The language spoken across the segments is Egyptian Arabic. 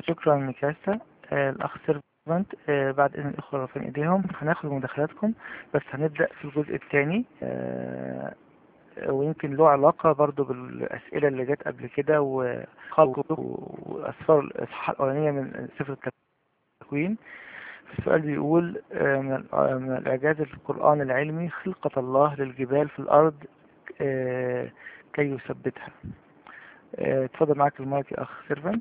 شكرا ميكاسا آه، الأخ سيرفنت آه، بعد إذن الإخوة رافعين إيديهم هناخد مداخلاتكم بس هنبدأ في الجزء الثاني ويمكن له علاقة برضو بالأسئلة اللي جت قبل كده وخلق وأسفار الإصحاح الأولانية من سفر التكوين السؤال بيقول آه، من آه، من الإعجاز القرآن العلمي خلقة الله للجبال في الأرض آه، كي يثبتها آه، اتفضل معاك المايك يا أخ سيرفنت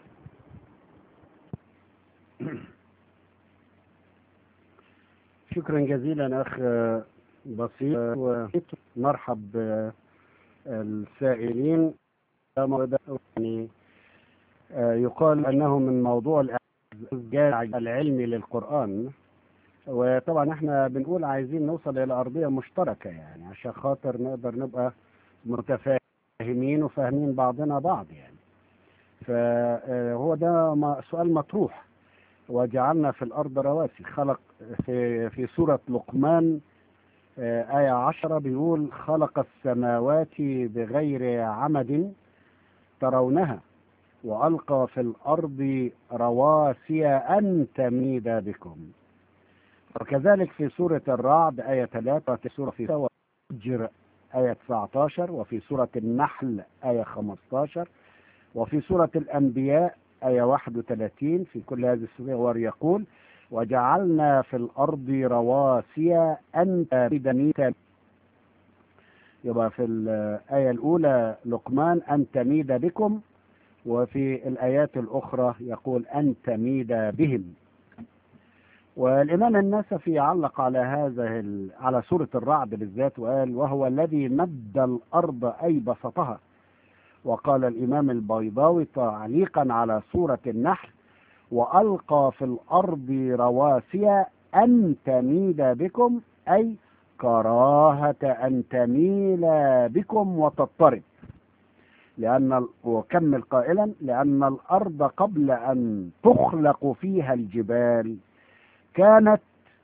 شكرا جزيلا أخ بسيط ومرحب السائلين يعني يقال أنه من موضوع الإعجاز العلمي للقرآن وطبعا احنا بنقول عايزين نوصل إلى أرضية مشتركة يعني عشان خاطر نقدر نبقى متفاهمين وفاهمين بعضنا بعض يعني فهو ده م- سؤال مطروح وجعلنا في الأرض رواسي خلق في في سورة لقمان آه، آية عشرة بيقول خلق السماوات بغير عمد ترونها وألقى في الأرض رواسي أن تميد بكم وكذلك في سورة الرعد آية 3 في سورة في فجر آية 19 وفي سورة النحل آية 15 وفي سورة الأنبياء آية 31 في كل هذه السور يقول وجعلنا في الأرض رواسي أن تميد يبقى في الآية الأولى لقمان أن تميد بكم وفي الآيات الأخرى يقول أن تميد بهم والإمام النسفي علق على هذا ال... على سورة الرعد بالذات وقال وهو الذي مد الأرض أي بسطها وقال الإمام البيضاوي تعليقا على سورة النحل وألقى في الأرض رواسي أن تميد بكم أي كراهة أن تميل بكم وتضطرب لأن ال- وكمل قائلا لأن الأرض قبل أن تخلق فيها الجبال كانت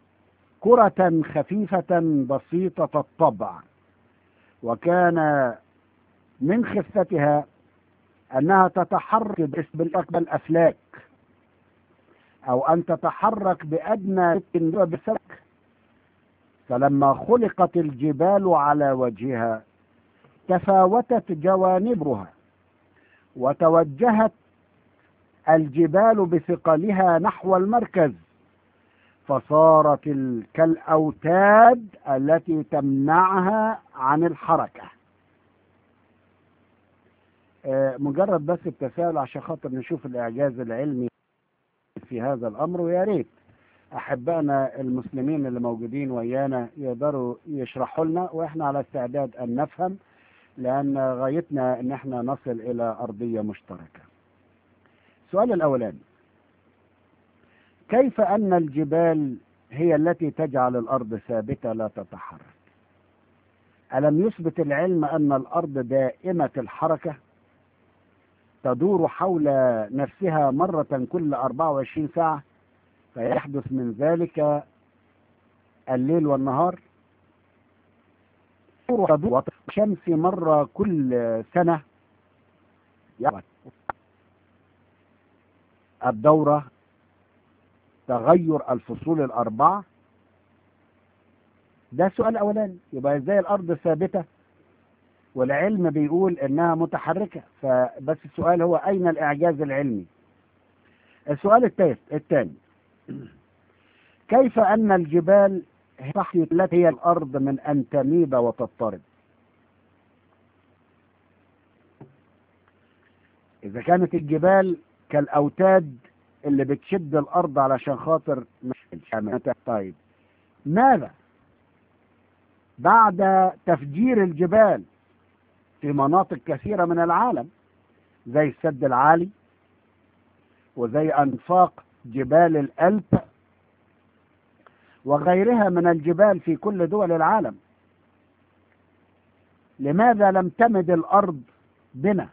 كرة خفيفة بسيطة الطبع وكان من خفتها أنها تتحرك بالأكبر الأفلاك أو أن تتحرك بأدنى بسلك فلما خلقت الجبال على وجهها تفاوتت جوانبها وتوجهت الجبال بثقلها نحو المركز فصارت ال- كالأوتاد التي تمنعها عن الحركة آه، مجرد بس التساؤل عشان خاطر نشوف الإعجاز العلمي في هذا الأمر ويا ريت أحبائنا المسلمين اللي موجودين ويانا يقدروا يشرحوا لنا وإحنا على استعداد أن نفهم لأن غايتنا أن احنا نصل إلى أرضية مشتركة السؤال الأولاني كيف أن الجبال هي التي تجعل الأرض ثابتة لا تتحرك ألم يثبت العلم أن الأرض دائمة الحركة تدور حول نفسها مرة كل 24 ساعة فيحدث من ذلك الليل والنهار تدور الشمس مرة كل سنة يعني الدورة تغير الفصول الأربعة ده السؤال الأولاني يبقى ازاي الأرض ثابتة والعلم بيقول إنها متحركة فبس السؤال هو أين الإعجاز العلمي السؤال الثالث الثاني كيف أن الجبال تحت التي هي الأرض من أن تميد وتضطرب إذا كانت الجبال كالأوتاد اللي بتشد الأرض علشان خاطر مش طيب ماذا بعد تفجير الجبال في مناطق كثيرة من العالم زي السد العالي وزي أنفاق جبال الألب وغيرها من الجبال في كل دول العالم لماذا لم تمد الأرض بنا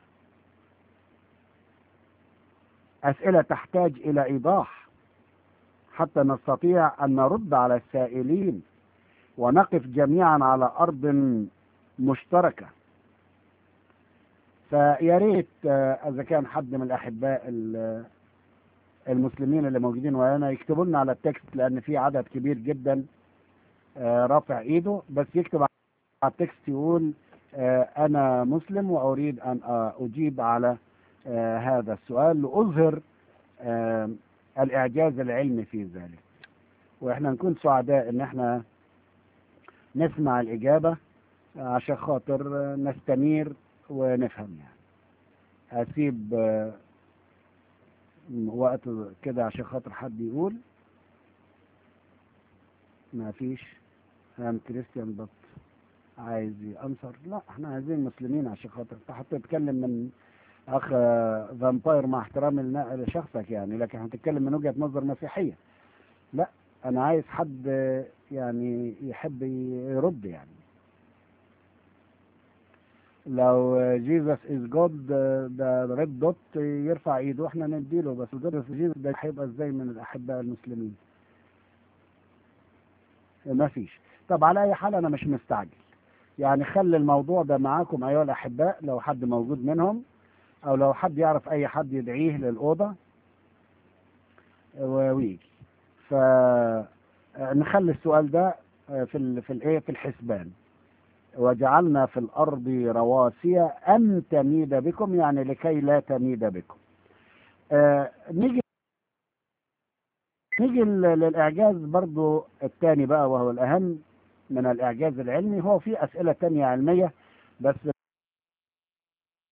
أسئلة تحتاج إلى إيضاح حتى نستطيع أن نرد على السائلين ونقف جميعا على أرض مشتركة فيا ريت آه، إذا كان حد من الأحباء ال- المسلمين اللي موجودين وهنا يكتبوا لنا على التكست لان في عدد كبير جدا آه، رافع ايده بس يكتب على التكست يقول آه، انا مسلم واريد ان آه، اجيب على آه، هذا السؤال لاظهر آه، الاعجاز العلمي في ذلك واحنا نكون سعداء ان احنا نسمع الاجابه عشان خاطر آه، نستنير ونفهم يعني هسيب آه، وقت كده عشان خاطر حد يقول ما فيش هام كريستيان بط عايز ينصر لا احنا عايزين مسلمين عشان خاطر انت حتى تتكلم من اخ فامباير مع احترامي لنا- لشخصك يعني لكن هتتكلم من وجهة نظر مسيحية لا انا عايز حد يعني يحب يرد يعني لو جيسس از جود ده ريد دوت يرفع ايده احنا نديله بس جيسس ده هيبقى ازاي من الاحباء المسلمين ما فيش طب على اي حال انا مش مستعجل يعني خلي الموضوع ده معاكم ايها الاحباء لو حد موجود منهم او لو حد يعرف اي حد يدعيه للاوضه و- ويجي فنخلي السؤال ده في ال في الايه في الحسبان وجعلنا في الارض رواسي ان تميد بكم يعني لكي لا تميد بكم آه، نيجي نيجي لل- للاعجاز برضو الثاني بقى وهو الاهم من الاعجاز العلمي هو في اسئله تانية علميه بس